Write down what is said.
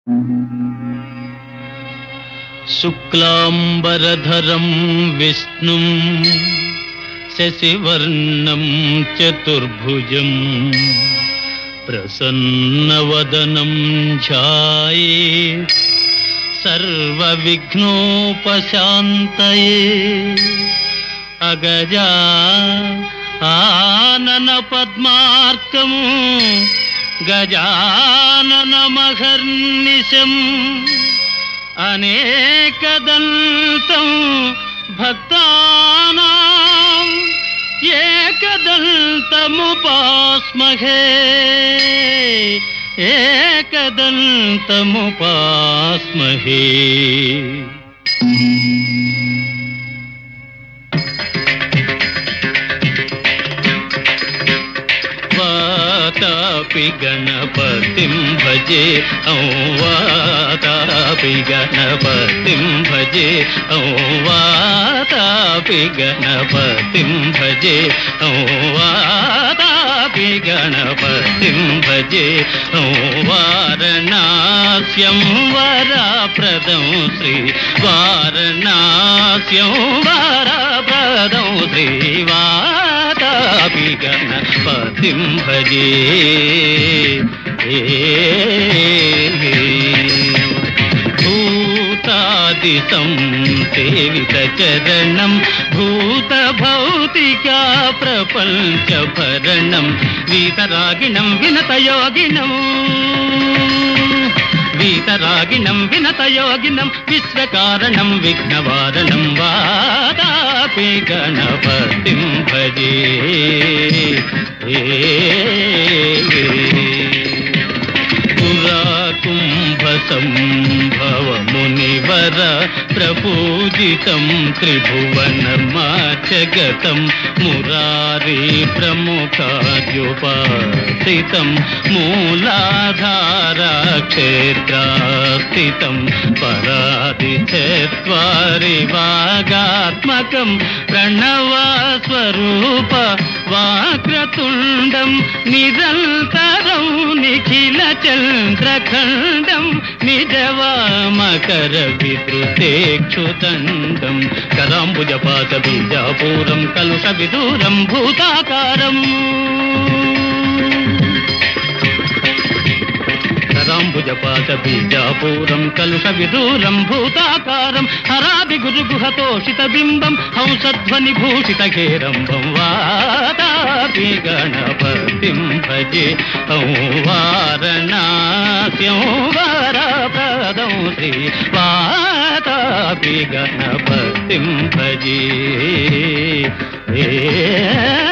శుక్లాంబరధరం విష్ణుం శశివర్ణం చతుర్భుజం ప్రసన్నవదనం ఛాయే సర్వవిఘ్నోపశాంతయే అగజా ఆనన పద్మార్కము గజానన మహర్నిశం అనేకదంతం భక్తానాం ఏకదంతముపాస్మహే ఏకదంతముపాస్మహే వాతాపి గణపతిం భజే ఔ వాతాపి గణపతిం భజే ఔ వాతాపి గణపతిం భజే ఔ వాతాపి గణపతిం భజే ఔ వారణాస్యం వరప్రదం శ్రీ వారణాస్యం వరప్రదం శ్రీ వాతాపి గణపతిం భజే భూతాదితం సేవిత చరణం భూత భౌతికా ప్రపంచ భరణం వీతరాగిణం వినతయోగినం వీతరాగిణం వినతయోగినం విశ్వకారణం విఘ్నవారణం వాదాపి గణపతిం భజే పురా కుంభ సంభవ మునివర ప్రపూజితం త్రిభువనమాచగతం మురారి ప్రముఖాద్యుపాసితం మూలాధార క్షేత్రాస్థితం పరాది చత్వారి వాగాత్మకం ప్రణవ స్వరూప వాక్రతుండం నిరంతరం నిఖిల చంద్రఖండం నిజవామకర విద్రుతేక్షుదండం కరాంబుజపాత బీజాపూరం కలుష విదూరం భూతాకారం కరాంబుజపాత బీజాపూరం కలుష విదూరం భూతాకారం హరాది గురు గుహతోషిత బింబం హంసధ్వని భూషిత కేరంబం వాదాపి గణపతిం భజే ఔ వారణాస్యం వరప్రదం శ్రీ వాదాపి గణపతిం భజే ఏ